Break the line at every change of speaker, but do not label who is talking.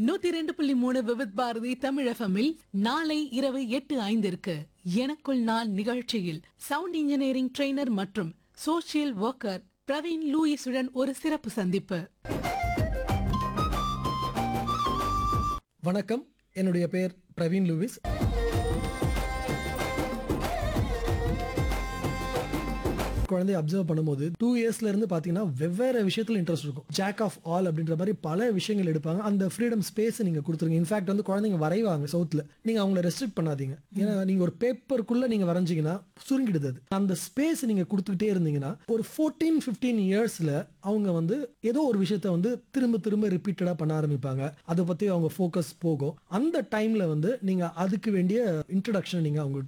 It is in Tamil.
நூத்தி ரெண்டு புள்ளி மூணு விவித் பாரதி தமிழகமில் நாளை இரவு எட்டு ஐந்திற்கு எனக்குள் நான் நிகழ்ச்சியில் சவுண்ட் இன்ஜினியரிங் ட்ரெய்னர் மற்றும் சோஷியல் ஒர்க்கர் பிரவீன் லூயிஸுடன் ஒரு சிறப்பு சந்திப்பு
வணக்கம் என்னுடைய பெயர் பிரவீன் லூவிஸ் குழந்தைய அப்சர்வ் பண்ணும்போது டூ இயர்ஸ்ல இருந்து பாத்தீங்கன்னா வெவ்வேறு விஷயத்துல இன்ட்ரெஸ்ட் இருக்கும் ஜாக் ஆஃப் ஆல் அப்படின்ற மாதிரி பல விஷயங்கள் எடுப்பாங்க அந்த ஃப்ரீடம் ஸ்பேஸ் நீங்க கொடுத்துருங்க இன்ஃபேக்ட் வந்து குழந்தைங்க வரைவாங்க சவுத்துல நீங்க அவங்கள ரெஸ்ட்ரிக்ட் பண்ணாதீங்க ஏன்னா நீங்க ஒரு பேப்பருக்குள்ள நீங்க வரைஞ்சீங்கன்னா சுருங்கிடுது அது அந்த ஸ்பேஸ் நீங்க கொடுத்துக்கிட்டே இருந்தீங்கன்னா ஒரு ஃபோர்டீன் ஃபிஃப்டீன் இயர்ஸ்ல அவங்க வந்து ஏதோ ஒரு விஷயத்த வந்து திரும்ப திரும்ப ரிப்பீட்டடா பண்ண ஆரம்பிப்பாங்க அதை பத்தி அவங்க ஃபோக்கஸ் போகும் அந்த டைம்ல வந்து நீங்க அதுக்கு வேண்டிய இன்ட்ரடக்ஷன் நீங்க அவங்ககிட்ட